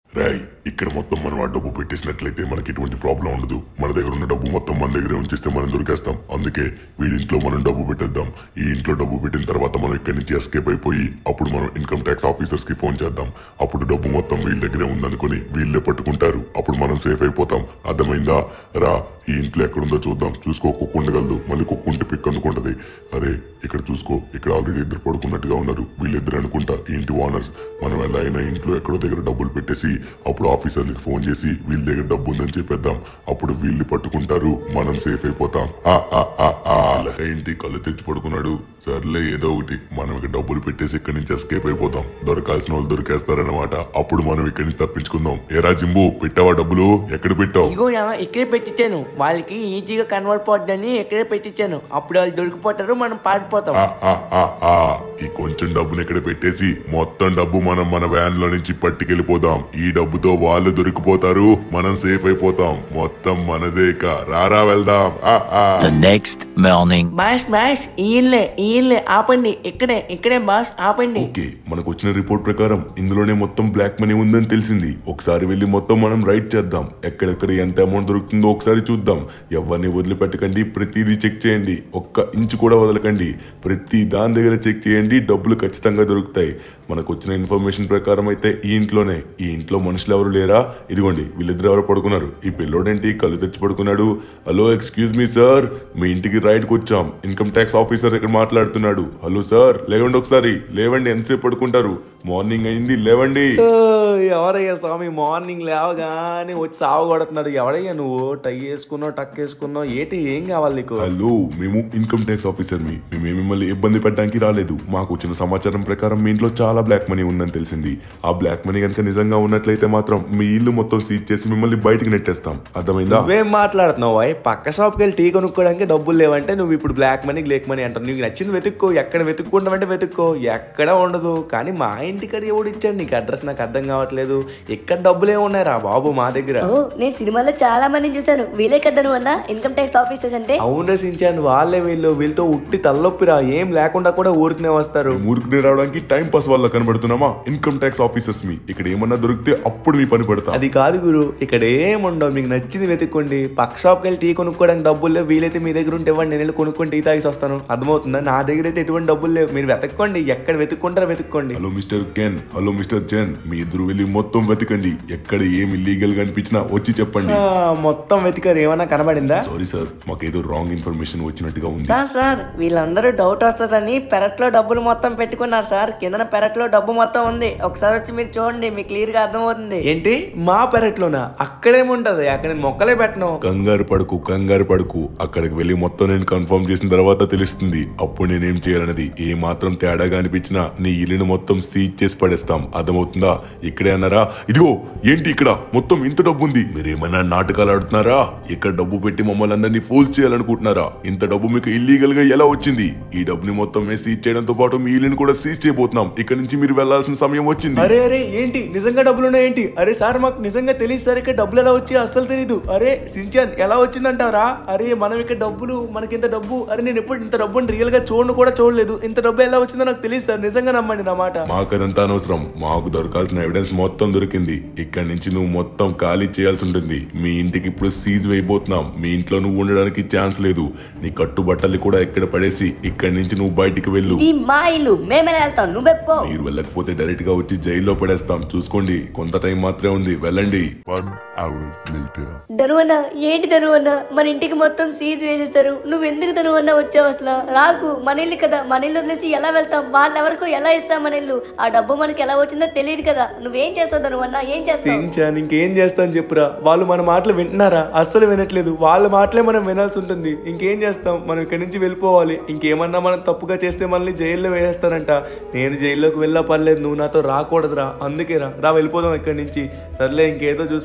రాయ్ ఇక్కడ మొత్తం మనం ఆ డబ్బు పెట్టేసినట్లయితే మనకి ఎటువంటి ప్రాబ్లం ఉండదు మన దగ్గర ఉన్న డబ్బు మొత్తం మన దగ్గరే ఉంచేస్తే మనం దొరికేస్తాం అందుకే వీడింట్లో మనం డబ్బు పెట్టేద్దాం ఈ ఇంట్లో డబ్బు పెట్టిన తర్వాత మనం ఇక్కడి నుంచి ఎస్కేప్ అయిపోయి అప్పుడు మనం ఇన్కమ్ ట్యాక్స్ ఆఫీసర్స్ కి ఫోన్ చేద్దాం అప్పుడు డబ్బు మొత్తం వీళ్ళ దగ్గరే ఉందనుకొని వీళ్ళే పట్టుకుంటారు అప్పుడు మనం సేఫ్ అయిపోతాం అర్థమైందా రా ఈ ఇంట్లో ఎక్కడుందో చూద్దాం చూసుకో కుక్క ఉండగలదు మళ్ళీ కుక్క ఉంటే పిక్ అందుకుంటది అరే ఇక్కడ చూసుకో ఇక్కడ ఆల్రెడీ ఇద్దరు పడుకున్నట్టుగా ఉన్నారు వీళ్ళిద్దరు అనుకుంటా ఈ ఇంటి ఓనర్స్ మనం ఎలా అయినా ఇంట్లో ఎక్కడో దగ్గర డబ్బులు పెట్టేసి అప్పుడు ఆఫీసర్లకి ఫోన్ చేసి వీళ్ళ దగ్గర డబ్బు ఉందని చెప్పేద్దాం అప్పుడు వీళ్ళు పట్టుకుంటారు మనం సేఫ్ అయిపోతాం ఆ, ఆ, ఆ, ఆ. ఏంటి కళ్ళు తెచ్చి పడుకున్నాడు సర్లే ఏదో ఒకటి మనం ఇక్కడ డబ్బులు పెట్టేసి ఇక్కడి నుంచి ఎస్కేప్ అయిపోతాం దొరకాల్సిన వాళ్ళు దొరికేస్తారన్నమాట అప్పుడు మనం ఇక్కడి నుంచి తప్పించుకుందాం ఏరా జింబు పెట్టావా డబ్బులు ఎక్కడ పెట్టావు ఇగో యా, ఇక్కడే పెట్టించాను వాళ్ళకి ఈజీగా కన్వర్ట్ పోద్దని ఇక్కడే పెట్టించాను అప్పుడు వాళ్ళు దొరికిపోతారు మనం పారిపోతాం ఆ, ఆ, ఆ, ఆ. ఈ కొంచెం డబ్బుని ఇక్కడ పెట్టేసి మొత్తం డబ్బు మనం మన వ్యాన్ లో నుంచి పట్టుకెళ్ళిపోదాం ఈ డబ్బుతో వాళ్ళు దొరికిపోతారు మనం సేఫ్ అయిపోతాం మొత్తం మనదే ఇక రారా వెళ్దాం ఆ, ఆ. The next morning. Boss boss ఈయన్లే ఈయన్లే ఆపండి ఇక్కడే ఇక్కడే బాస్ ఆపండి ఓకే మనకు వచ్చిన రిపోర్ట్ ప్రకారం ఇందులోనే మొత్తం బ్లాక్ మనీ ఉందని తెలిసింది ఒకసారి వెళ్ళి మొత్తం మనం రైట్ చేద్దాం ఎక్కడెక్కడ ఎంత అమౌంట్ దొరుకుతుందో ఒకసారి చూద్దాం ఎవరిని వదిలిపెట్టకండి ప్రతిదీ చెక్ చేయండి ఒక్క ఇంచు కూడా వదలకండి ప్రతి దాని దగ్గర చెక్ చేయండి డబ్బులు ఖచ్చితంగా దొరుకుతాయి మనకు వచ్చిన ఇన్ఫర్మేషన్ ప్రకారం అయితే ఈ ఇంట్లోనే ఈ ఇంట్లో మనుషులు ఎవరు లేరా ఇదిగోండి వీళ్ళిద్దరు ఎవరు పడుకున్నారు ఈ పిల్లోడేంటి కళ్ళు తెచ్చి పడుకున్నాడు హలో ఎక్స్క్యూజ్ మీ సార్ మీ ఇంటికి రైడ్కి వచ్చాం ఇన్కమ్ ట్యాక్స్ ఆఫీసర్ ఇక్కడ మాట్లాడుతున్నాడు హలో సార్ లేవండి ఒకసారి లేవండి ఎంతసేపు పడుకుంటారు మార్నింగ్ అయింది లేవండి ఓ, ఎవరయ్యా స్వామి మార్నింగ్ లేవగానే వచ్చి సాగు కొడుతున్నాడు ఎవడయ్యా నువ్వు టై వేసుకున్నావు టక్ వేసుకున్నావు ఏంటి ఏం కావాలి నీకు హలో మేము ఇన్కమ్ ట్యాక్స్ ఆఫీసర్ మీ మేము మిమ్మల్ని ఇబ్బంది పెట్టడానికి రాలేదు మాకు వచ్చిన సమాచారం ప్రకారం మీ ఇంట్లో చాలా బ్లాక్ మనీ ఉందని తెలిసింది ఆ బ్లాక్ మనీ కనుక నిజంగా ఉన్నట్లయితే మాత్రం మీ ఇల్లు మొత్తం సీజ్ చేసి మిమ్మల్ని బయటికి నెట్టేస్తాం అర్థమైందా నువ్వేం మాట్లాడుతున్నావు అయ్ పక్క షాప్కి వెళ్ళి టీ కొనుక్కోవడానికి డబ్బులు లేవంటే నువ్వు ఇప్పుడు బ్లాక్ మనీ బ్లాక్ మనీ అంటావు నీకు నచ్చింది వెతుక్కో ఎక్కడ వెతుక్కుంటామంటే వెతుక్కో ఎక్కడ ఉండదు కానీ మా ఇంటికాడ ఎవడు ఇచ్చాడు నీకు అడ్రస్ నాకు అర్థం కావట్లేదు ఇక్కడ డబ్బులు ఏమున్నాయిరా బాబు మా దగ్గర ఓ నేను సినిమాలో చాలా మందిని చూశాను వీలే కదా నువ్వు అన్న ఇన్కమ్ ట్యాక్స్ ఆఫీసర్స్ అంటే అవును రసించాను వాళ్ళే వీళ్ళు వీళ్ళతో ఉట్టి తలనొప్పిరా ఏం లేకుండా కూడా ఊరికనే వస్తారు ఊరికి రావడానికి టైం పాస్ వల్ల కనబడుతున్నామా ఇన్కమ్ ట్యాక్స్ ఆఫీసర్స్ మీ ఇక్కడ ఏమన్నా దొరికితే అప్పుడు మీ పని పెడతా అది కాదు గురు ఇక్కడ ఏముండవు మీకు నచ్చింది వెతుక్కోండి పక్క షాప్కి వెళ్ళి టీ కొనుక్కోవడానికి డబ్బులు లేవు వీలైతే మీ దగ్గర ఉంటే ఇవ్వండి నేను వెళ్ళి కొనుక్కొని టీ తాగేసి వస్తాను అర్థమవుతుందా నా దగ్గర అయితే ఎటువంటి డబ్బులు లేవు మీరు వెతక్కోండి ఎక్కడ వెతుక్కుంటారో వెతుక్కోండి hello mister Ken hello mister Jen మీ ఇద్దరు వెళ్ళి మొత్తం వెతకండి ఎక్కడ ఏమి లీగల్ గా అనిపించినా వచ్చి చెప్పండి ఆ, మొత్తం వెతికారు ఏమన్నా కనబడిందా సారీ సార్ మాకేదో రాంగ్ ఇన్ఫర్మేషన్ వచ్చినట్టుగా ఉంది సార్ సార్ వీళ్ళందరూ డౌట్ వస్తుందని పెరట్లో డబ్బులు మొత్తం పెట్టుకున్నారు సార్ కిందన పెరట్లో డబ్బు మొత్తం ఉంది ఒకసారి వచ్చి మీరు చూడండి మీకు క్లియర్ గా అర్థమవుతుంది ఏంటి మా పెరట్లోనా అక్కడేముంటది అక్కడ నేను మొక్కలే పెట్టను కంగారు పడుకు కంగారు పడుకు అక్కడికి వెళ్ళి మొత్తం నేను కన్ఫర్మ్ చేసిన తర్వాత తెలుస్తుంది అప్పుడు నేనేం చేయాలన్నది ఏ మాత్రం తేడాగా అనిపించినా నీ ఇల్లుని మొత్తం సీజ్ చేసి పడేస్తాం అర్థమవుతుందా ఇక్కడే అన్నారా ఇదిగో ఏంటి ఇక్కడ మొత్తం ఇంత డబ్బు ఉంది మీరేమైనా నాటకాలు ఆడుతున్నారా ఇక్కడ డబ్బు పెట్టి మమ్మల్ని అందరినీ ఫూల్ చేయాలనుకుంటున్నారా ఇంత డబ్బు మీకు ఇల్లీగల్ గా ఎలా వచ్చింది ఈ డబ్బుని మొత్తం మేము సీజ్ చేయడంతో పాటు మీ ఇల్లుని కూడా సీజ్ చేయబోతున్నాం ఇక్కడ నుంచి మీరు వెళ్లాల్సిన సమయం వచ్చింది అరే అరే ఏంటి నిజంగా డబ్బులు ఉన్నాయేంటి అరే సార్ మాకు నిజంగా తెలియదు సార్ ఇక్కడ డబ్బులు ఎలా వచ్చి అస్సలు తెలీదు అరే సించాన్ ఎలా వచ్చిందంటారా అరే మనం ఇక్కడ డబ్బులు మనకి ఇంత డబ్బు అరే నేను ఎప్పుడు ఇంత డబ్బుని రియల్ గా చూడను కూడా చూడలేదు ఇంత డబ్బు ఎలా వచ్చిందో నాకు తెలియదు సార్ నిజంగా నమ్మండి నా మాట మాకు అదంతా అనవసరం మాకు దొరకాల్సిన ఎవిడెన్స్ మొత్తం దొరికింది ఇక్కడి నుంచి నువ్వు మొత్తం ఖాళీ చేయాల్సి ఉంటుంది మీ ఇంటికి ఇప్పుడు సీజ్ వేయబోతున్నాం మీ ఇంట్లో నువ్వు ఉండడానికి ఛాన్స్ లేదు నీ కట్టుబట్టలు కూడా ఇక్కడ పడేసి ఇక్కడి నుంచి నువ్వు బయటికి వెళ్ళు ఇది మా ఇల్లు మేమే వెళ్తాం నువ్వెప్పో మీరు వెళ్ళకపోతే డైరెక్ట్ గా వచ్చి జైల్లో పడేస్తాం చూసుకోండి కొంత టైం మాత్రమే ఉంది వెళ్ళండి One hour later. ధనువన్న ఏంటి ధనువన్న మన ఇంటికి మొత్తం సీజ్ వేసేస్తారు నువ్వు ఎందుకు ధనువన్న వచ్చావు అసలు రాకు మన ఇల్లు కదా మన ఇల్లు వదిలేసి ఎలా వెళ్తాం వాళ్ళెవరకు ఎలా ఇస్తాం మన ఇల్లు ఆ డబ్బు మనకి ఎలా వచ్చిందో తెలియదు కదా నువ్వేం చేస్తావు ధనువన్న ఏం చేస్తావు సించాన్ ఇంకేం చేస్తాను చెప్పురా వాళ్ళు మన మాటలు వింటున్నారా అస్సలు వినట్లేదు వాళ్ళ మాటలే మనం వినాల్సి ఉంటుంది ఇంకేం చేస్తాం మనం ఇక్కడి నుంచి వెళ్ళిపోవాలి ఇంకేమన్నా మనం తప్పుగా చేస్తే మనల్ని జైల్లో వేసేస్తారంట నేను జైల్లోకి వెళ్ళా పర్లేదు నువ్వు నాతో రాకూడదురా అందుకే రా రా వెళ్ళిపోదాం ఇక్కడి నుంచి సర్లే ఇంకేదో చూసుకుందాం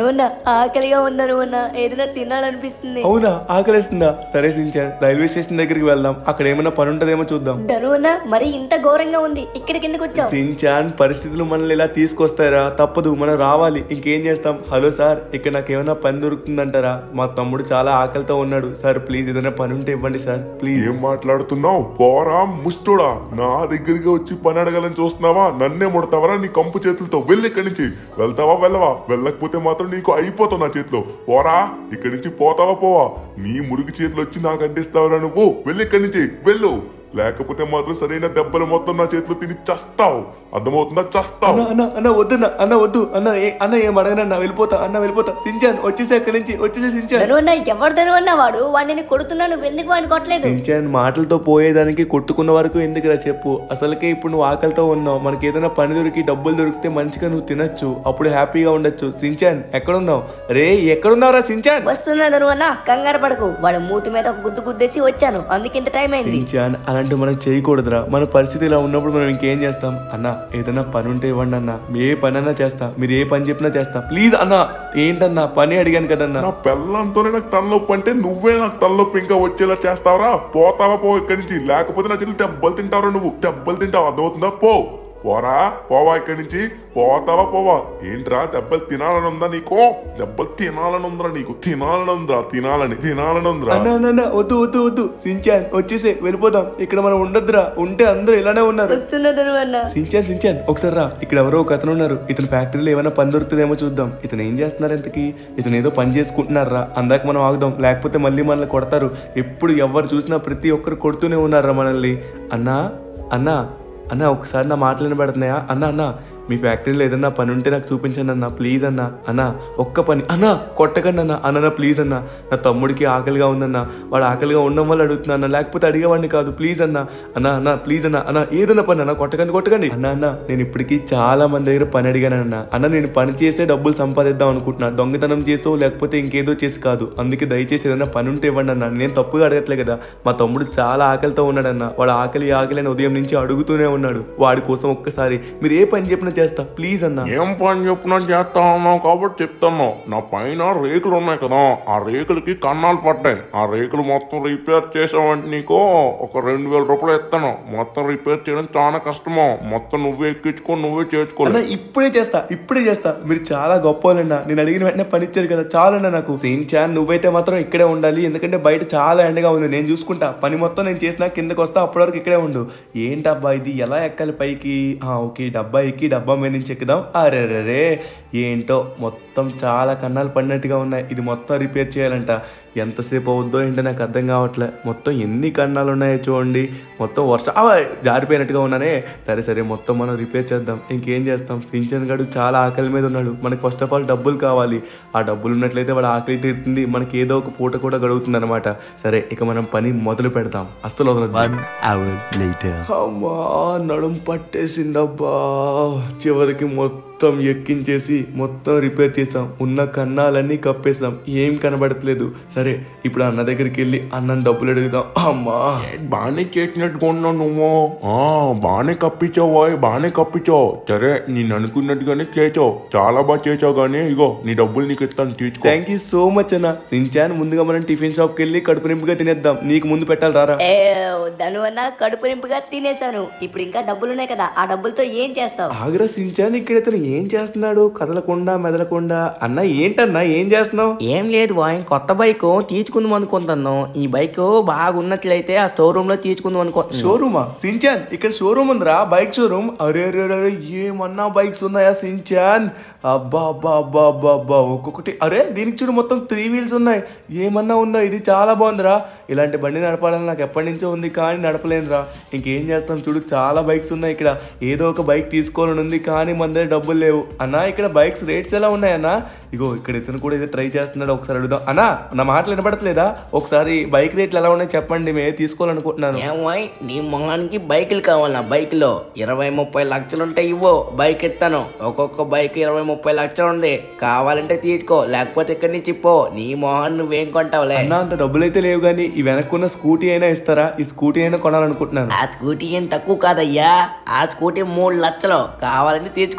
ధనువన్న ఆకలిగా ఉంది ధనువన్న ఏదైనా తినాలనిపిస్తుంది అవునా ఆకలిస్తుందా సరే సించాన్ రైల్వే స్టేషన్ దగ్గరికి వెళ్దాం అక్కడ ఏమైనా పని ఉంటుందేమో చూద్దాం ధనువన్న మరి ఇంత ఘోరంగా ఉంది ఇక్కడికి ఎందుకు వచ్చావు సించాన్ పరిస్థితులు మనల్ని ఇలా తీసుకొస్తారా తప్పదు మనం రావాలి ఇంకేం చేస్తాం హలో సార్ ఇక్కడ నాకు ఏమైనా పని దొరుకుతుందంటారా మా తమ్ముడు చాలా ఆకలితో ఉన్నాడు సార్ ప్లీజ్ ఏదైనా పని ఉంటే ఇవ్వండి సార్ ప్లీజ్ ఏం మాట్లాడుతున్నావు పోరా ముష్టోడా నా దగ్గరికి వచ్చి పని అడగాలని చూస్తున్నావా నన్నే ముడతావరా నీ కంపు చేతులతో వెళ్ళి ఇక్కడి నుంచి వెళ్తావా వెళ్ళవా వెళ్ళకపోతే మాత్రం నీకు అయిపోతావు నా చేతిలో పోరా ఇక్కడి నుంచి పోతావా పోవా నీ మురికి చేతులు వచ్చి నాకు అంటిస్తావరా నువ్వు వెళ్ళి ఇక్కడి నుంచి వెళ్ళు లేకపోతే మాత్రం సరైన దెబ్బలు మొత్తం నా చేతిలో తిని చస్తావు అర్థమవుతుందా చస్తావు అన్న అన్న అన్న వద్దు అన్న వద్దు అన్న ఏ- అన్న ఏం అడగనన్నా వెళ్ళిపోతా అన్న వెళ్ళిపోతా సించాన్ వచ్చేసే అక్కడి నుంచి వచ్చేసే సించాన్ ధనువన్న ఎవరు ధనువన్న వాడు వాడిని కొడుతున్నా నువ్వు ఎందుకు వాడిని కొట్టలేదు సించాన్ మాటలతో పోయేదానికి కొట్టుకున్న వరకు ఎందుకురా చెప్పు అసలుకే ఇప్పుడు నువ్వు ఆకలితో ఉన్నావు మనకి ఏదైనా పని దొరికి డబ్బులు దొరికితే మంచిగా నువ్వు తినొచ్చు అప్పుడు హ్యాపీగా ఉండొచ్చు సించాన్ ఎక్కడున్నావు రే ఎక్కడున్నావురా సించాన్ వస్తున్నా ధనువన్న కంగారు పడకు వాడు మూతి మీద ఒక గుద్దు గుద్దేసి వచ్చాను అందుకు ఇంత టైం అయింది సించాన్ అలాంటి మనం చేయకూడదురా మన పరిస్థితి ఇలా ఉన్నప్పుడు మనం ఇంకేం చేస్తాం అన్న ఏదైనా పని ఉంటే ఇవ్వండి అన్న ఏ పని అన్నా చేస్తా మీరు ఏ పని చెప్పినా చేస్తా ప్లీజ్ అన్న ఏంటన్నా పని అడిగాను కదన్నా నా పెళ్ళంతోనే నాకు తలనొప్పి అంటే నువ్వే నాకు తలనొప్పి ఇంకా వచ్చేలా చేస్తావరా పోతావా పో ఇక్కడి నుంచి లేకపోతే నా చెల్లి దెబ్బలు తింటావరా నువ్వు దెబ్బలు తింటావు అర్థమవుతుందా పో పోరా పోవా ఇక్కడి నుంచి పోతావా పోవా ఏంట్రా దెబ్బలు తినాలని ఉందా నీకు దెబ్బలు తినాలని ఉందిరా నీకు తినాలని ఉందిరా తినాలని తినాలని ఉందిరా అన్న అన్న అన్న వద్దు వద్దు వద్దు సించాన్ వచ్చేసే వెళ్ళిపోదాం ఇక్కడ మనం ఉండొద్దురా ఉంటే అందరూ ఇలానే ఉన్నారు వస్తున్నా ధనువన్న సించాన్ సించాన్ ఒకసారి రా ఇక్కడ ఎవరో ఒక అతను ఉన్నారు ఇతని ఫ్యాక్టరీలో ఏమైనా పని దొరుకుతుందేమో చూద్దాం ఇతను ఏం చేస్తున్నారు ఇంతకి ఇతను ఏదో పని చేసుకుంటున్నారా అందాక మనం ఆగుదాం లేకపోతే మళ్ళీ మనల్ని కొడతారు ఎప్పుడు ఎవరు చూసినా ప్రతి ఒక్కరు కొడుతూనే ఉన్నారా మనల్ని అన్నా అన్నా అన్న ఒకసారి నా మాటలు వినబడుతున్నాయా అన్న అన్న మీ ఫ్యాక్టరీలో ఏదన్నా పని ఉంటే నాకు చూపించండి అన్న ప్లీజ్ అన్న అన్న ఒక్క పని అన్న కొట్టకండి అన్న అన్న ప్లీజ్ అన్న నా తమ్ముడికి ఆకలిగా ఉందన్న వాడు ఆకలిగా ఉండడం వల్ల అడుగుతున్నా అన్న లేకపోతే అడిగేవాడిని కాదు ప్లీజ్ అన్న అన్న అన్న ప్లీజ్ అన్న అన్న ఏదన్నా పని అన్న కొట్టకండి కొట్టకండి అన్న అన్న నేను ఇప్పటికీ చాలా మంది దగ్గర పని అడిగాను అన్న అన్న నేను పని చేసే డబ్బులు సంపాదిద్దాం అనుకుంటున్నా దొంగతనం చేసో లేకపోతే ఇంకేదో చేసి కాదు అందుకే దయచేసి ఏదైనా పని ఉంటే ఇవ్వండి అన్న నేను తప్పుగా అడగట్లే కదా మా తమ్ముడు చాలా ఆకలితో ఉన్నాడన్న వాడు ఆకలి ఆకలి అని ఉదయం నుంచి అడుగుతూనే ఉన్నాడు వాడి కోసం ఒక్కసారి మీరు ఏ పని చెప్పినా చేస్తా ప్లీజ్ అన్న ఏం పని చెప్పినా చేస్తా ఉన్నావు కాబట్టి చెప్తాను నా పైన రేకులు ఉన్నాయి కదా ఆ రేకులకి కన్నాలు పడ్డాయి ఆ రేకులు మొత్తం రిపేర్ చేసావంటే నీకు ఒక రెండు వేల రూపాయలు ఇస్తాను మొత్తం రిపేర్ చేయడం చాలా కష్టమో మొత్తం నువ్వే ఎక్కించుకో నువ్వే చేసుకో అన్న ఇప్పుడే చేస్తా ఇప్పుడే చేస్తా మీరు చాలా గొప్పవాళ్ళన్నా నేను అడిగిన వెంటనే పని ఇచ్చారు కదా చాలన్నా నాకు సేమ్ చాన్ నువ్వైతే మాత్రం ఇక్కడే ఉండాలి ఎందుకంటే బయట చాలా ఎండగా ఉంది నేను చూసుకుంటా పని మొత్తం నేను చేసినా కిందకి వస్తా అప్పటి వరకు ఇక్కడే ఉండు ఏంటబ్బా ఇది ఎలా ఎక్కాలి పైకి ఆ, ఓకే డబ్బా ఎక్కి డబ్బా మీద నుంచి ఎక్కుదాం అరే రే ఏంటో మొత్తం చాలా కన్నాలు పడినట్టుగా ఉన్నాయి ఇది మొత్తం రిపేర్ చేయాలంట ఎంతసేపు అవుద్దో ఏంటో నాకు అర్థం కావట్లే మొత్తం ఎన్ని కన్నాలు ఉన్నాయో చూడండి మొత్తం వర్ష ఆ, జారిపోయినట్టుగా ఉన్నానే సరే సరే మొత్తం మనం రిపేర్ చేద్దాం ఇంకేం చేస్తాం సించన్ గడు చాలా ఆకలి మీద ఉన్నాడు మనకి ఫస్ట్ ఆఫ్ ఆల్ డబ్బులు కావాలి ఆ డబ్బులు ఉన్నట్లయితే వాడు ఆకలి తీరుతుంది మనకి ఏదో ఒక పూట కూడా గడుగుతుంది అనమాట సరే ఇక మనం పని మొదలు పెడతాం అస్సలు వదలొద్దు. One hour later. అమ్మా నడుం పట్టేసిందబ్బా చివరికి మొత్తం ఎక్కించేసి మొత్తం రిపేర్ చేసాం ఉన్న కన్నాలన్నీ కప్పేసాం ఏం కనబడట్లేదు సరే ఇప్పుడు అన్న దగ్గరికి వెళ్ళి అన్నం డబ్బులు అడుగుదాం అమ్మా బాగానే చేసినట్టుగా ఉన్నావు నువ్వు ఆ బాగానే కప్పించావు ఓయ్, బాగానే కప్పించావు సరే నేను అనుకున్నట్టుగానే చేసావు చాలా బాగా చేసావు కానీ ఇగో నీ డబ్బులు నీకు ఇస్తాను తీసుకో థ్యాంక్ యూ సో మచ్ అన్న సించాన్ ముందుగా మనం టిఫిన్ షాప్కి వెళ్ళి కడుపు నింపుగా తినేద్దాం నీకు ముందు పెట్టాలి రారా ఏ ధనువన్న కడుపు నింపుగా తినేశాను ఇప్పుడు ఇంకా డబ్బులున్నాయి కదా ఆ డబ్బులతో ఏం చేస్తావు ఆగ్రా సించాన్ ఇక్కడ ఇతను ఏం చేస్తున్నాడు కదలకుండా మెదలకుండా అన్న ఏంటన్నా ఏం చేస్తున్నావు ఏం లేదు బాయ్ కొత్త బైక్ తీసుకుందాం అనుకుంటున్నాం ఈ బైక్ బాగున్నట్లయితే ఆ స్టోర్ రూమ్ లో తీసుకుందాం అనుకో షోరూమా సించాన్ ఇక్కడ షోరూమ్ ఉందిరా బైక్ షోరూమ్ అరే అరే అరే, అరే ఏమన్నా బైక్స్ ఉన్నాయా సించాన్ అబ్బా అబ్బా అబ్బా అబ్బా అబ్బా ఒక్కొక్కటి అరే దీనికి చూడు మొత్తం త్రీ వీల్స్ ఉన్నాయి ఏమన్నా ఉందా ఇది చాలా బాగుందిరా ఇలాంటి బండి నడపాలని నాకు ఎప్పటి నుంచో ఉంది కానీ నడపలేనురా ఇంకేం చేస్తాం చూడు చాలా బైక్స్ ఉన్నాయి ఇక్కడ ఏదో ఒక బైక్ తీసుకోవాలని ఉంది కానీ మన దగ్గర డబ్బులు లేవు అన్నా ఇక్కడ బైక్స్ రేట్స్ ఎలా ఉన్నాయన్నా ఇగో ఇక్కడ ఇతను కూడా ఏదో ట్రై చేస్తున్నాడు ఒకసారి అడుగుదాం అన్నా నా మాటలు వినపడట్లేదా ఒకసారి బైక్ రేట్లు ఎలా ఉన్నాయి చెప్పండి మే తీసుకోవాలనుకుంటున్నాను ఏమాయ్ నీ మొహానికి బైకులు కావాలా బైక్ లో ఇరవై ముప్పై లక్షలు ఉంటే ఇవ్వు బైక్ ఇస్తాను ఒక్కొక్క బైక్ ఇరవై ముప్పై లక్షలు ఉంది కావాలంటే తీసుకో లేకపోతే ఇక్కడి నుంచి పో నీ మొహాన్ని నువ్వేం కొంటావులే అన్నా అంత డబ్బులు అయితే లేవు కానీ ఈ వెనక్కున్న స్కూటీ అయినా ఇస్తారా ఈ స్కూటీ అయినా కొనాలనుకుంటున్నాను ఆ స్కూటీ ఏం తక్కువ కాదయ్యా ఆ స్కూటీ మూడు లక్షలు కావాలంటే తీసుకో లేకపోతే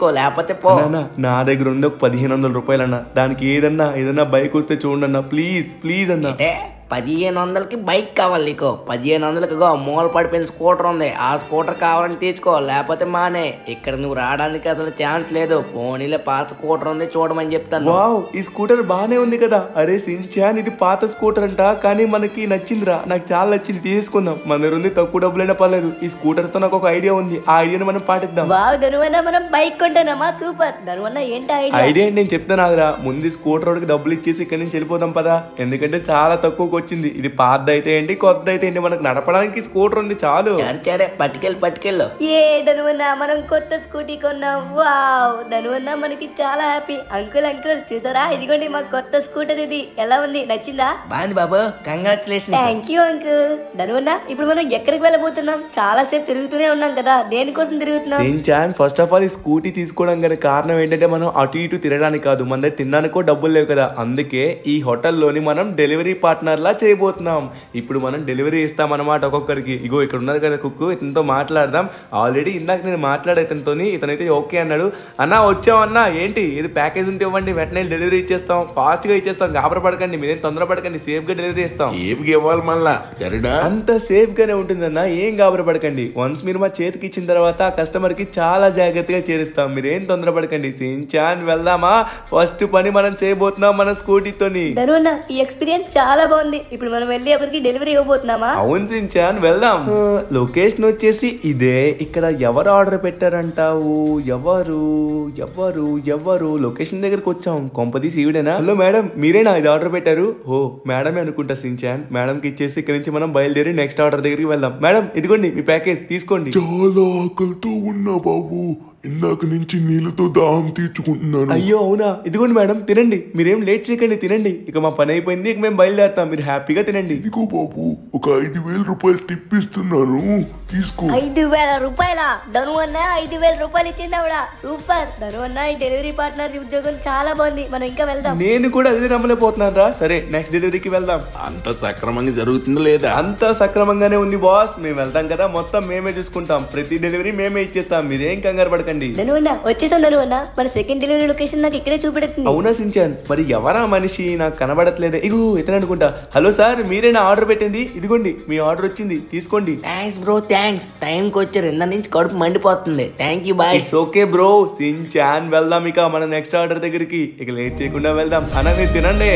లేకపోతే పో అన్నా నా దగ్గర ఉంది ఒక పదిహేను వందల రూపాయలు అన్న దానికి ఏదన్నా ఏదన్నా బైక్ వస్తే చూడండి అన్న ప్లీజ్ ప్లీజ్ అన్న అంటే పదిహేను వందలకి బైక్ కావాలి నీకు పదిహేను వందలకి ఇగో మూల పడిపోయిన స్కూటర్ ఉంది ఆ స్కూటర్ కావాలని తీసుకో లేకపోతే మానే ఇక్కడ నువ్వు రావడానికి అసలు ఛాన్స్ లేదు పోనీలే పాత స్కూటర్ ఉంది చూడమని చెప్తాను వావ్ ఈ స్కూటర్ బానే ఉంది కదా అరే సించాన్ ఇది పాత స్కూటర్ అంట కానీ మనకి నచ్చిందిరా నాకు చాలా నచ్చింది తీసుకుందాం మన దగ్గర ఉంది తక్కువ డబ్బులైనా పర్లేదు ఈ స్కూటర్ తో నాకు ఒక ఐడియా ఉంది ఆ ఐడియాని మనం పాటిద్దాం వావ్ ధనువన్న మనం బైక్ కొంటానమ్మా సూపర్ ధనువన్న ఏంటి ఐడియా ఐడియా ఏంటి నేను చెప్తాను ఆగరా ముందు స్కూటర్ వాడికి డబ్బులు ఇచ్చేసి ఇక్కడి నుంచి వెళ్ళిపోదాం పదా ఎందుకంటే చాలా తక్కువకి వచ్చింది ఇది పాతది అయితే ఏంటి కొత్త అయితే ఏంటి మనకు నడపడానికి స్కూటర్ ఉంది చాలు సరే సరే పట్టుకెళ్ళి పట్టుకెళ్ళు ఏ ధనువన్న మనం కొత్త స్కూటీ కొన్నాం వావ్ ధనువన్న మనకి చాలా హ్యాపీ అంకుల్ అంకుల్ చూసారా ఇదిగోండి మా కొత్త స్కూటర్ ఇది ఎలా ఉంది నచ్చిందా బాగుంది బాబు కంగ్రాచులేషన్ థ్యాంక్ యూ అంకుల్ ధనువన్న ఇప్పుడు మనం ఎక్కడికి వెళ్ళబోతున్నాం చాలా సేపు తిరుగుతూనే ఉన్నాం కదా దేనికోసం తిరుగుతున్నాం సించాన్ ఫస్ట్ ఆఫ్ ఆల్ ఈ స్కూటీ తీసుకోవడం గల కారణం ఏంటంటే మనం అటు ఇటు తిరగడానికి కాదు మన దగ్గర తినడానికో డబ్బులు లేవు కదా అందుకే ఈ హోటల్లోని మనం డెలివరీ పార్ట్నర్ లా చేయబోతున్నాం ఇప్పుడు మనం డెలివరీ ఇస్తాం అనమాట ఒక్కొక్కరికి ఇగో ఇక్కడ ఉన్నారు కదా కుక్కు ఇతనితో మాట్లాడదాం ఆల్రెడీ ఇందాక నేను మాట్లాడే ఇతనితోని ఇతనైతే ఓకే అన్నాడు అన్నా వచ్చామన్నా ఏంటి ఇది ప్యాకేజ్ ఉంటే ఇవ్వండి వెంటనే డెలివరీ ఇచ్చేస్తాం ఫాస్ట్ గా ఇచ్చేస్తాం గాబరపడకండి మీరేం తొందరపడకండి సేఫ్ గా డెలివరీ ఇస్తాం ఏపికి ఇవ్వాలి మళ్ళా జరడా అంత సేఫ్ గానే ఉంటుందన్న ఏం గాబరపడకండి వన్స్ మీరు మా చేతికి ఇచ్చిన తర్వాత కస్టమర్ కి చాలా జాగ్రత్తగా చేరుస్తాం మీరేం తొందరపడకండి సించాన్ వెళ్దామా ఫస్ట్ పని మనం చేయబోతున్నాం మన స్కూటీతోని ధనువన్న ఈ ఎక్స్పీరియన్స్ చాలా బాగుంది ఇప్పుడు మనం వెళ్ళి ఒకరికి డెలివరీ ఇవ్వబోతున్నామా అవును సించాన్ వెళ్దాం ఆ, లొకేషన్ వచ్చేసి ఇదే ఇక్కడ ఎవరు ఆర్డర్ పెట్టారంటావు ఎవరు ఎవరు ఎవరు లొకేషన్ దగ్గరకు వచ్చాం కొంపదీసి ఈవిడేనా హలో మేడం మీరేనా ఇది ఆర్డర్ పెట్టారు ఓ మేడమే అనుకుంటా సించాన్ మేడం కి ఇచ్చేసి ఇక్కడ నుంచి మనం బయలుదేరి నెక్స్ట్ ఆర్డర్ దగ్గరికి వెళ్దాం మేడం ఇదిగోండి మీ ప్యాకేజ్ తీసుకోండి చాలా ఆకలితో ఉన్నా బాబు ఇందాక నుంచి నీళ్ళతో దాహం తీర్చుకుంటున్నాను అయ్యో అవునా ఇదిగోండి మేడం తినండి మీరేం లేట్ చేయకండి తినండి ఇక మా పని అయిపోయింది ఇక మేము బయలుదేరుతాం మీరు హ్యాపీగా తినండి ఇదిగో బాబు ఒక ఐదు వేల రూపాయలు టిప్ ఇస్తున్నాను తీసుకో ఐదు వేల రూపాయల ధనువన్న ఐదు వేల రూపాయలు ఇచ్చింది ఆవిడ సూపర్ ధనువన్న ఈ డెలివరీ పార్ట్నర్ ఉద్యోగం చాలా బాగుంది మనం ఇంకా వెళ్దాం నేను కూడా అదే నమ్మలేకపోతున్నాను రా సరే నెక్స్ట్ డెలివరీకి వెళ్దాం అంత సక్రమంగా జరుగుతుందా లేదా అంతా సక్రమంగానే ఉంది బాస్ మేము వెళ్తాం కదా మొత్తం మేమే చూసుకుంటాం ప్రతి డెలివరీ మేమే ఇచ్చేస్తాం మీరేం కంగారు పడకండి ధనువన్న వచ్చేసాం ధనువన్న మన సెకండ్ డెలివరీ లొకేషన్ నాకు ఇక్కడే చూపెడుతుంది అవునా సించాన్ మరి ఎవరా మనిషి నాకు కనబడట్లేదే ఇగో ఇతను అనుకుంటా హలో సార్ మీరేనా ఆర్డర్ పెట్టింది ఇదిగోండి మీ ఆర్డర్ వచ్చింది తీసుకోండి థ్యాంక్స్ బ్రో థ్యాంక్స్ టైంకి వచ్చారు ఇందా నుంచి కడుపు మండిపోతుంది thank you bye it's okay bro Shinchan వెళ్దాం ఇక మన నెక్స్ట్ ఆర్డర్ దగ్గరికి ఇక లేట్ చేయకుండా వెళ్దాం అన్న మీరు తినండి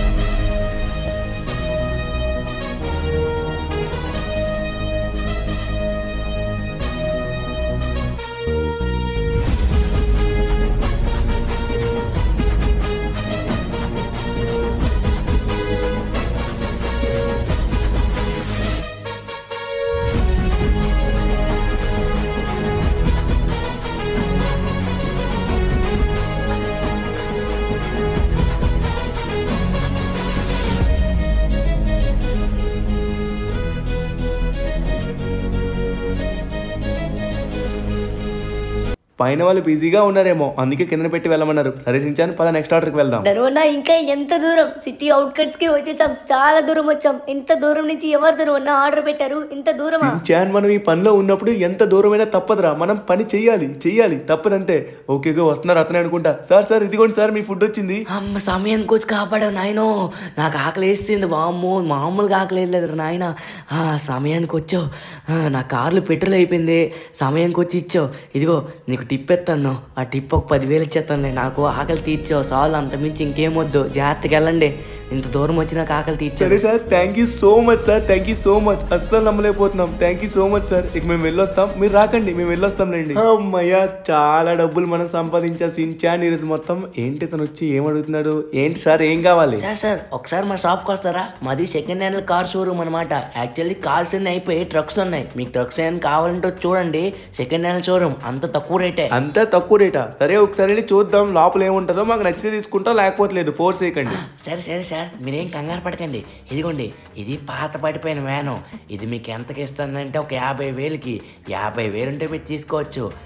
పైన వాళ్ళు బిజీగా ఉన్నారేమో అందుకే కింద పెట్టి వెళ్ళమన్నారు సరే సించాన్ పద నెక్స్ట్ ఆర్డర్కి వెళ్దాం ధనువన్న ఇంకా ఎంత దూరం సిటీ అవుట్కట్స్ కి వచ్చేసాం చాలా దూరం వచ్చాం ఇంత దూరం నుంచి ఎవరు ధనువన్న ఆర్డర్ పెట్టారు ఇంత దూరమా సించాన్ మనం ఈ పనిలో ఉన్నప్పుడు ఎంత దూరమైనా తప్పదురా మనం పని చెయ్యాలి చెయ్యాలి తప్పదంతే ఓకేగా వస్తున్నారు అతనే అనుకుంటా సార్ సార్ ఇదిగోండి సార్ మీ ఫుడ్ వచ్చింది అమ్మ సమయానికి వచ్చి కాపాడావు నాయనో నాకు ఆకలి వేస్తుంది వామ్మో మామూలుగా ఆకలి వేయలేదు నాయన ఆ, సమయానికి వచ్చావు ఆ, నా కార్లు పెట్రోల్ అయిపోయింది సమయానికి వచ్చి ఇచ్చావు ఇదిగో నీకు టిప్ ఎత్తాను ఆ టిప్ ఒక పదివేలు ఇచ్చేస్తాను నాకు ఆకలి తీర్చావు సాల్ అంత మించి ఇంకేమొద్దు జాగ్రత్తగా వెళ్ళండి ఇంత దూరం వచ్చి నాకు ఆకలి తీర్చావు సరే sir thank you so much sir thank you so much అస్సలు నమ్మలేకపోతున్నాం thank you so much sir ఇక మేము వెళ్ళొస్తాం మీరు రాకండి మేము వెళ్ళొస్తాం రండి అమ్మయ్యా చాలా డబ్బులు మనం సంపాదించా సించాన్ ఈరోజు మొత్తం ఏంటి తను వచ్చి ఏం అడుగుతున్నాడు ఏంటి సార్ ఏం కావాలి సార్ సార్ ఒకసారి మా షాప్కి వస్తారా మాది సెకండ్ హ్యాండ్ కార్ షోరూమ్ అనమాట యాక్చువల్లీ కార్స్ అన్ని అయిపోయి ట్రక్స్ ఉన్నాయి మీకు ట్రక్స్ ఏమైనా కావాలంటే వచ్చి చూడండి సెకండ్ హ్యాండ్ షోరూమ్ అంత తక్కువ రేటే అంతా తక్కువ రేటా సరే ఒకసారి వెళ్ళి చూద్దాం లోపల ఏముంటుందో మాకు నచ్చితే తీసుకుంటాం లేకపోతే లేదు ఫోర్స్ చేయకండి సరే సరే సార్ మీరేం కంగారు పడకండి ఇదిగోండి ఇది పాత పడిపోయిన వ్యాను ఇది మీకు ఎంతకి ఇస్తానంటే ఒక యాభై వేలకి యాభై వేలు ఉంటే మీరు తీసుకోవచ్చు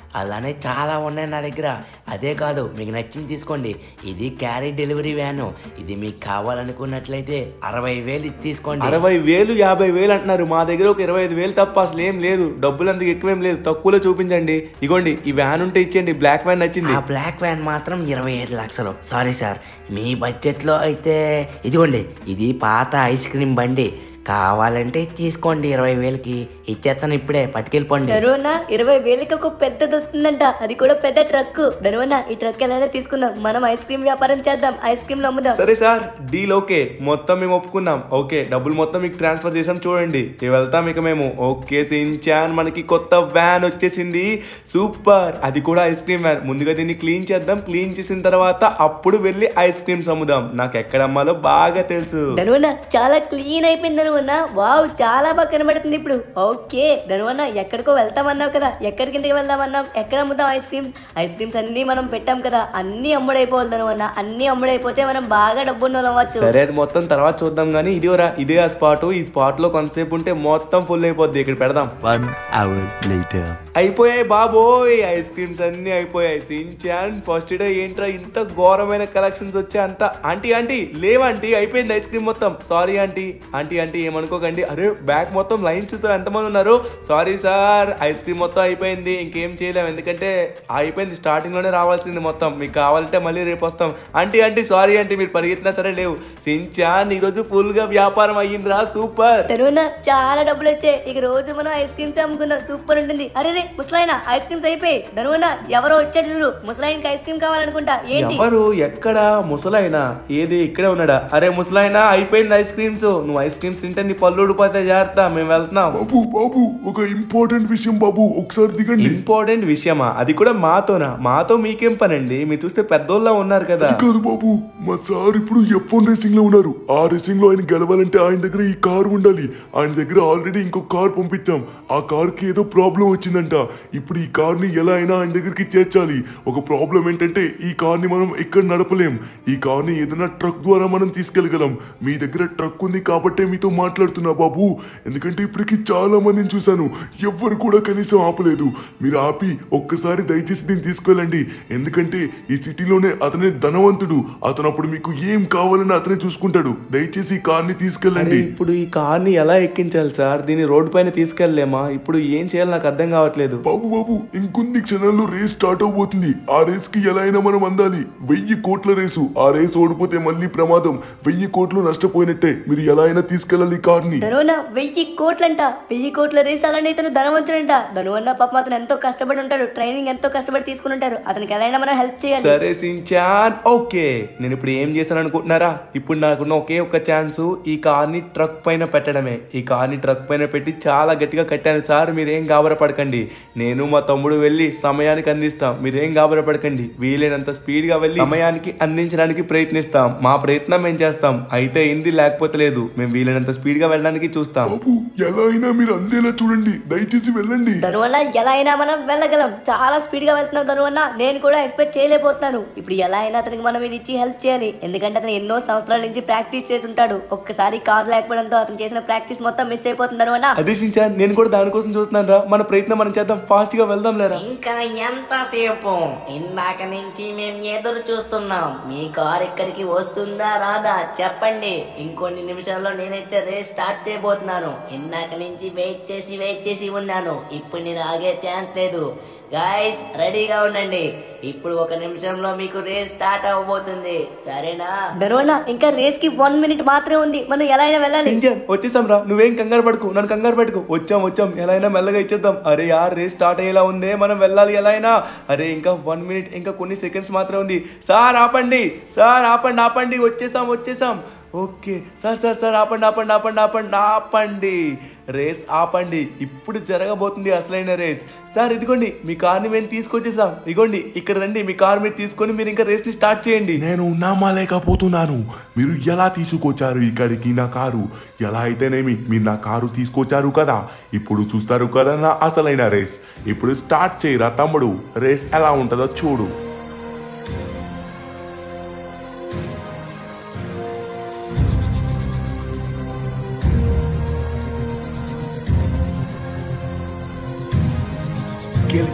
అలానే చాలా ఉన్నాయి నా దగ్గర అదే కాదు మీకు నచ్చింది తీసుకోండి ఇది క్యారీ డెలివరీ వ్యాను ఇది మీకు కావాలనుకున్నట్లయితే అరవై వేలు ఇది తీసుకోండి అరవై వేలు యాభై వేలు అంటున్నారు మా దగ్గర ఒక ఇరవై ఐదు వేలు తప్ప అసలు ఏం లేదు డబ్బులు అందుకు ఎక్కువేం లేదు తక్కువలో చూపించండి ఇగోండి ఈ వ్యాన్ ఉంటే ఇచ్చేయండి బ్లాక్ వ్యాన్ నచ్చింది ఆ బ్లాక్ వ్యాన్ మాత్రం ఇరవై ఐదు లక్షలు సారీ సార్ మీ బడ్జెట్లో అయితే ఇదిగోండి ఇది పాత ఐస్ క్రీమ్ బండి కావాలంటే తీసుకోండి ఇరవై వేలకి ఇచ్చేస్తాను ఇప్పుడే పట్టుకెళ్ళిపోండి ధనువన్న ఇరవై వేలకి ఒక పెద్దది వస్తుందంట అది కూడా పెద్ద ట్రక్ ధనువన్న ఈ ట్రక్ ఎలా తీసుకుందాం మనం ఐస్ క్రీమ్ వ్యాపారం చేద్దాం ఐస్ క్రీమ్ అమ్ముదాం సరే సార్ డీల్ ఓకే మొత్తం మేము ఒప్పుకున్నాం ఓకే డబ్బులు మొత్తం మీకు ట్రాన్స్ఫర్ చేసాం చూడండి ఇక వెళ్తాం ఇక మేము ఓకే సించాన్ మనకి కొత్త వ్యాన్ వచ్చేసింది సూపర్ అది కూడా ఐస్ క్రీమ్ వ్యాన్ ముందుగా దీన్ని క్లీన్ చేద్దాం క్లీన్ చేసిన తర్వాత అప్పుడు వెళ్ళి ఐస్ క్రీమ్స్ అమ్ముదాం నాకు ఎక్కడ అమ్మాలో బాగా తెలుసు ధనువన్న చాలా క్లీన్ అయిపోయింది ధనువన్న వావ్ చాలా బాగా కనబడుతుంది ఇప్పుడు ఓకే ధనువన్న ఎక్కడికో వెళ్తామన్నావు కదా ఎక్కడికి ఇంటికి వెళ్దామన్నాం ఎక్కడ అమ్ముదాం ఐస్ క్రీమ్స్ ఐస్ క్రీమ్స్ అన్ని మనం పెట్టాం కదా అన్ని అమ్ముడైపోవాలి ధనువన్న అన్ని అమ్ముడైపోతే మనం బాగా డబ్బు అవ్వచ్చు సరే అది మొత్తం తర్వాత చూద్దాం కానీ ఇది రా ఇదే ఆ స్పాట్ ఈ స్పాట్ లో కొంతసేపు ఉంటే మొత్తం ఫుల్ అయిపోద్ది ఇక్కడ పెడదాం One hour later. అయిపోయాయి బాబోయ్ ఐస్ క్రీమ్స్ అన్ని అయిపోయాయి సించాన్ ఫస్ట్ డే ఏంట్రా ఇంత ఘోరమైన కలెక్షన్స్ వచ్చాయి అంత ఆంటీ ఆంటీ లేవంటీ అయిపోయింది ఐస్ క్రీమ్ మొత్తం సారీ ఆంటీ ఆంటీ ఆంటీ ఏమనుకోకండి అరే బ్యాక్ మొత్తం లైన్ చూసావు ఎంతమంది ఉన్నారు సారీ సార్ ఐస్ క్రీమ్ మొత్తం అయిపోయింది ఇంకేం చేయలేము ఎందుకంటే అయిపోయింది స్టార్టింగ్ లోనే రావాల్సింది మొత్తం మీకు కావాలంటే మళ్ళీ రేపు వస్తాం ఆంటీ ఆంటీ సారీ ఆంటీ మీరు పరిగెత్తినా సరే లేవు సించాన్ ఈరోజు ఫుల్ గా వ్యాపారం అయ్యిందిరా సూపర్ ధనువన్న చాలా డబ్బులు వచ్చాయి ఇక రోజు మనం ఐస్ క్రీమ్స్ అమ్ముకుందాం సూపర్ ఉంటుంది అరే రే ముసలాయన ఐస్ క్రీమ్స్ అయిపోయి ధనువన్న ఎవరో వచ్చాడు చూడు ముసలాయనకి ఐస్ క్రీమ్ కావాలనుకుంటా ఏంటి ఎవరు ఎక్కడ ముసలాయనా ఏది ఇక్కడే ఉన్నాడా అరే ముసలాయనా అయిపోయింది ఐస్ క్రీమ్స్ నువ్వు ఐస్ క్రీమ్స్ తింటే నీ పళ్ళు ఊడిపోతే జాగ్రత్త మేము వెళ్తున్నాం బాబు బాబు ఒక ఇంపార్టెంట్ విషయం బాబు ఒకసారి దిగండి ఇంపార్టెంట్ విషయమా అది కూడా మాతోనా మాతో మీకేం పనండి మీరు చూస్తే పెద్దోళ్ళ ఉన్నారు కదా అది కాదు బాబు మా సార్ ఇప్పుడు ఎఫ్ వన్ రేసింగ్ లో ఉన్నారు ఆ రేసింగ్ లో ఆయన గెలవాలంటే ఆయన దగ్గర ఈ కారు ఉండాలి ఆయన దగ్గర ఆల్రెడీ ఇంకో కార్ పంపించాం ఆ కార్ కి ఏదో ప్రాబ్లం వచ్చిందంట ఇప్పుడు ఈ కార్ ని ఎలా అయినా ఆయన దగ్గరికి చేర్చాలి ఒక ప్రాబ్లం ఏంటంటే ఈ కార్ ని మనం ఎక్కడ నడపలేం ఈ కార్ ని ఏదైనా ట్రక్ ద్వారా మనం తీసుకెళ్ళగలం మీ దగ్గర ట్రక్ ఉంది కాబట్టే మీతో మాట్లాడుతున్నా బాబు ఎందుకంటే ఇప్పటికి చాలా మందిని చూశాను ఎవ్వరు కూడా కనీసం ఆపలేదు మీరు ఆపి ఒక్కసారి దయచేసి దీన్ని తీసుకెళ్ళండి ఎందుకంటే ఈ సిటీలోనే అతనే ధనవంతుడు అతను అప్పుడు మీకు ఏం కావాలని అతనే చూసుకుంటాడు దయచేసి ఈ కార్ని అరే తీసుకెళ్ళండి ఇప్పుడు ఈ కార్ ని ఎలా ఎక్కించాలి సార్ దీన్ని రోడ్డు పైన తీసుకెళ్ళలేమా ఇప్పుడు ఏం చేయాలి నాకు అర్థం కావట్లేదు బాబు బాబు ఇంకొన్ని క్షణాల్లో రేస్ స్టార్ట్ అవబోతుంది ఆ రేస్ కి ఎలా అయినా మనం అందాలి వెయ్యి కోట్ల రేసు ఆ రేస్ ఓడిపోతే మళ్ళీ ప్రమాదం వెయ్యి కోట్లు నష్టపోయినట్టే మీరు ఎలా అయినా తీసుకెళ్ళాలి ఈ కార్ని ధనువన్న వెయ్యి కోట్లంట వెయ్యి కోట్ల రేస్ అలానే ఇతను ధనవంతుడంట ధనువన్న పాపం అతను ఎంతో కష్టపడి ఉంటాడు ట్రైనింగ్ ఎంతో కష్టపడి తీసుకుని ఉంటారు అతనికి ఎలా అయినా మనం హెల్ప్ చేయాలి సరే సించాన్ ఓకే నేను ఇప్పుడు ఏం చేశాను అనుకుంటున్నారా ఇప్పుడు నాకున్న ఒకే ఒక్క ఛాన్స్ ఈ కార్ని ట్రక్ పైన పెట్టడమే ఈ కార్ని ట్రక్ పైన పెట్టి చాలా గట్టిగా కట్టాను సార్ మీరేం గాబరపడకండి నేను మా తమ్ముడు వెళ్ళి సమయానికి అందిస్తాం మీరేం గాబరపడకండి వీలైనంత స్పీడ్ గా వెళ్ళి సమయానికి అందించడానికి ప్రయత్నిస్తాం మా ప్రయత్నం మేము చేస్తాం అయితే అయింది లేకపోతే లేదు మేము వీలైనంత స్పీడ్ గా వెళ్ళడానికి చూస్తాం బాబు ఎలా అయినా మీరు అందేలా చూడండి దయచేసి వెళ్ళండి ధనువన్న ఎలా అయినా మనం వెళ్ళగలం చాలా స్పీడ్ గా వెళ్తున్నాం ధనువన్న నేను కూడా ఎక్స్పెక్ట్ చేయలేకపోతున్నాను ఇప్పుడు ఎలా అయినా అతనికి మనం ఇది ఇచ్చి హెల్ప్ చేయాలి ఎందుకంటే అతను ఎన్నో సంవత్సరాల నుంచి ప్రాక్టీస్ చేసి ఉంటాడు ఒక్కసారి కార్ లేకపోవడంతో అతను చేసిన ప్రాక్టీస్ మొత్తం మిస్ అయిపోతుంది ధనువన్న అదే సించాన్ నేను కూడా దానికోసం చూస్తున్నాను రా మన ప్రయత్నం మనం చేద్దాం ఫాస్ట్ గా వెళ్దాం లేరా ఇంకా ఎంతసేపు ఇందాక నుంచి మేము ఎదురు చూస్తున్నాం మీ కార్ ఇక్కడికి వస్తుందా రాదా చెప్పండి ఇంకొన్ని నిమిషాల్లో నేనైతే రేస్ స్టార్ట్ చేయబోతున్నాను ఇందాక నుంచి వెయిట్ చేసి వెయిట్ చేసి ఉన్నాను ఇప్పుడు నేను ఆగే ఛాన్స్ లేదు గాయస్ రెడీగా ఉండండి ఇప్పుడు ఒక నిమిషంలో మీకు రేస్ స్టార్ట్ అవ్వబోతుంది సరేనా ధనువన్న ఇంకా రేస్ కి వన్ మినిట్ మాత్రమే ఉంది మనం ఎలా అయినా వెళ్ళాలి సించాన్ వచ్చేసాం రా నువ్వేం కంగారు పడుకు నన్ను కంగారు పెట్టుకు వచ్చాం వచ్చాం ఎలా అయినా మెల్లగా ఇచ్చేద్దాం అరే యార్ రేస్ స్టార్ట్ అయ్యేలా ఉందే మనం వెళ్ళాలి ఎలా అయినా అరే ఇంకా వన్ మినిట్ ఇంకా కొన్ని సెకండ్స్ మాత్రమే ఉంది సార్ ఆపండి సార్ ఆపండి ఆపండి వచ్చేసాం వచ్చేసాం ఓకే సార్ సార్ సార్ ఆపండి ఆపండి ఆపండి ఆపండి ఆపండి రేస్ ఆపండి ఇప్పుడు జరగబోతుంది అసలైన రేస్ సార్ ఇదిగోండి మీ కార్ని మేము తీసుకొచ్చేసాం ఇదిగోండి ఇక్కడ రండి మీ కార్ మీరు తీసుకొని మీరు ఇంకా రేస్ని స్టార్ట్ చేయండి నేను నమ్మలేకపోతున్నాను మీరు ఎలా తీసుకొచ్చారు ఇక్కడికి నా కారు ఎలా అయితేనేమి మీరు నా కారు తీసుకొచ్చారు కదా ఇప్పుడు చూస్తారు కదా నా అసలైన రేస్ ఇప్పుడు స్టార్ట్ చేయరా తమ్ముడు రేస్ ఎలా ఉంటుందో చూడు గెలిచి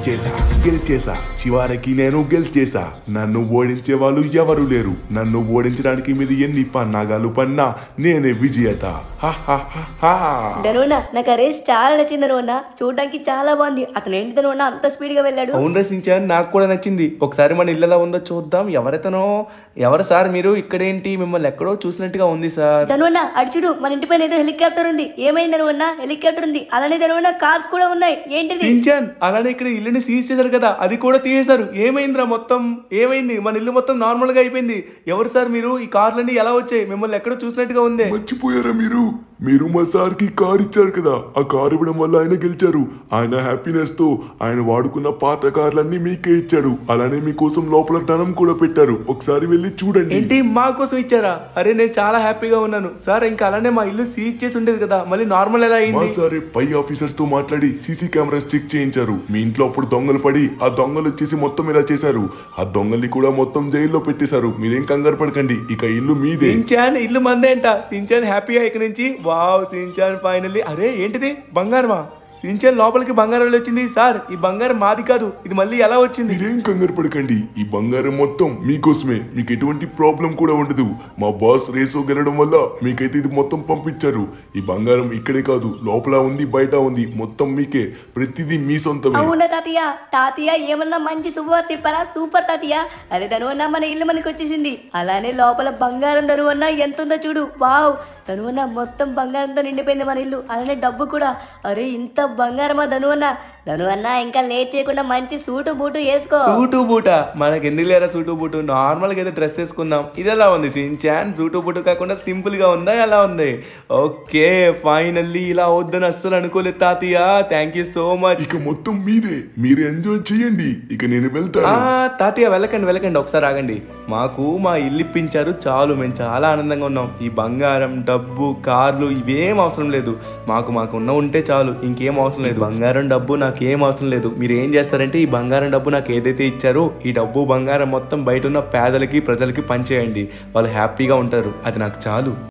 గెలిచేసా గెలిచేసా చివరికి నేను గెలిచేసా నన్ను ఓడించే వాళ్ళు ఎవరు లేరు నన్ను ఓడించడానికి మీరు ఎన్ని పన్నాగాలు పన్నా నేనే విజేత హా హా హా హా ధనువన్న నాకు ఆ రేస్ చాలా నచ్చింది ధనువన్న చూడడానికి చాలా బాగుంది అతను ఏంటి ధనువన్న అంత స్పీడ్ గా వెళ్ళాడు అవును రసించాను నాకు కూడా నచ్చింది ఒకసారి మన ఇల్లు ఎలా ఉందో చూద్దాం ఎవరైతేనో ఎవరు సార్ మీరు ఇక్కడేంటి మిమ్మల్ని ఎక్కడో చూసినట్టుగా ఉంది సార్ ధనువన్న అటు చూడు మన ఇంటి పైన ఏదో హెలికాప్టర్ ఉంది ఏమైంది ధనువన్న హెలికాప్టర్ ఉంది అలానే ధనువన్న కార్స్ కూడా ఉన్నాయి ఏంటిది సించాన్ అలానే ఇక్కడ ఇల్లుని సీజ్ చేశారు కదా అది కూడా తీసేశారు ఏమైందిరా మొత్తం ఏమైంది మన ఇల్లు మొత్తం నార్మల్ గా అయిపోయింది ఎవరు సార్ మీరు ఈ కార్లన్నీ ఎలా వచ్చాయి మిమ్మల్ని ఎక్కడో చూసినట్టుగా ఉంది మర్చిపోయారా మీరు మీరు మా సార్కి కార్ ఇచ్చారు కదా ఆ కార్ ఇవ్వడం వల్ల ఆయన గెలిచారు ఆయన హ్యాపీనెస్ తో ఆయన వాడుకున్న పాత కార్లన్నీ మీకే ఇచ్చాడు అలానే మీకోసం లోపల ధనం కూడా పెట్టారు ఒకసారి వెళ్ళి చూడండి ఏంటి మా కోసం ఇచ్చారా అరే నేను చాలా హ్యాపీగా ఉన్నాను సార్ ఇంకా అలానే మా ఇల్లు సీజ్ చేసి ఉండేది కదా మళ్ళీ నార్మల్ ఎలా మా అయింది సారే పై ఆఫీసర్స్ తో మాట్లాడి సీసీ కెమెరాస్ చెక్ చేయించారు మీ ఇంట్లో అప్పుడు దొంగలు పడి ఆ దొంగలు వచ్చేసి మొత్తం ఇలా చేశారు ఆ దొంగల్ని కూడా మొత్తం జైల్లో పెట్టేశారు మీరేం కంగారు పడకండి ఇక ఇల్లు మీదే సించాన్ ఇల్లు మందేంట సించాన్ హ్యాపీగా ఇక్కడ నుంచి వావ్ సించాన్ ఫైనల్లీ అరే ఏంటిది బంగారమా సించాన్ లోపలికి బంగారం వెళ్ళి వచ్చింది సార్ ఈ బంగారం మాది కాదు ఇది మళ్ళీ ఎలా వచ్చింది మీరేం కంగారు పడకండి ఈ బంగారం మొత్తం మీకోసమే మీకు ఎటువంటి ప్రాబ్లం కూడా ఉండదు మా బాస్ రేసో గెలడం వల్ల మీకైతే ఇది మొత్తం పంపించారు ఈ బంగారం ఇక్కడే కాదు లోపల ఉంది బయట ఉంది మొత్తం మీకే ప్రతిదీ మీ సొంతమే అవునా తాతయ్య తాతయ్య ఏమన్నా మంచి శుభవార్త చెప్పారా సూపర్ తాతయ్య అరే ధనువన్న మన ఇల్లు మనకి వచ్చేసింది అలానే లోపల బంగారం ధనువన్న ఎంత ఉందో చూడు వావ్ ధనువన్న మొత్తం బంగారంతో నిండిపోయింది మన ఇల్లు అలానే డబ్బు కూడా అరే ఇంత బంగారమా ధనువన్న ధనువన్న ఇంకా లేట్ చేయకుండా మంచి సూటు బూటు వేసుకో సూటు బూట మనకి ఎందుకు లేరా సూటు బూటు నార్మల్ గా ఏదో డ్రెస్ వేసుకుందాం ఇది ఎలా ఉంది సించాన్ సూటు బూటు కాకుండా సింపుల్ గా ఉందా ఎలా ఉంది ఓకే ఫైనల్లీ ఇలా వద్దని అస్సలు అనుకోలేదు తాతయ్య థ్యాంక్ యూ సో మచ్ ఇక మొత్తం మీదే మీరు ఎంజాయ్ చేయండి ఇక నేను ఆ వెళ్తాను తాతయ్య వెళ్ళకండి వెళ్ళకండి ఒకసారి ఆగండి మాకు మా ఇల్లు ఇప్పించారు చాలు మేము చాలా ఆనందంగా ఉన్నాం ఈ బంగారం డబ్బు కార్లు ఇవేం అవసరం లేదు మాకు మాకు ఉన్న ఉంటే చాలు ఇంకేం అవసరం లేదు బంగారం డబ్బు నాకు ఏం అవసరం లేదు మీరు ఏం చేస్తారంటే ఈ బంగారం డబ్బు నాకు ఏదైతే ఇచ్చారో ఈ డబ్బు బంగారం మొత్తం బయట ఉన్న పేదలకి ప్రజలకి పంచేయండి వాళ్ళు హ్యాపీగా ఉంటారు అది నాకు చాలు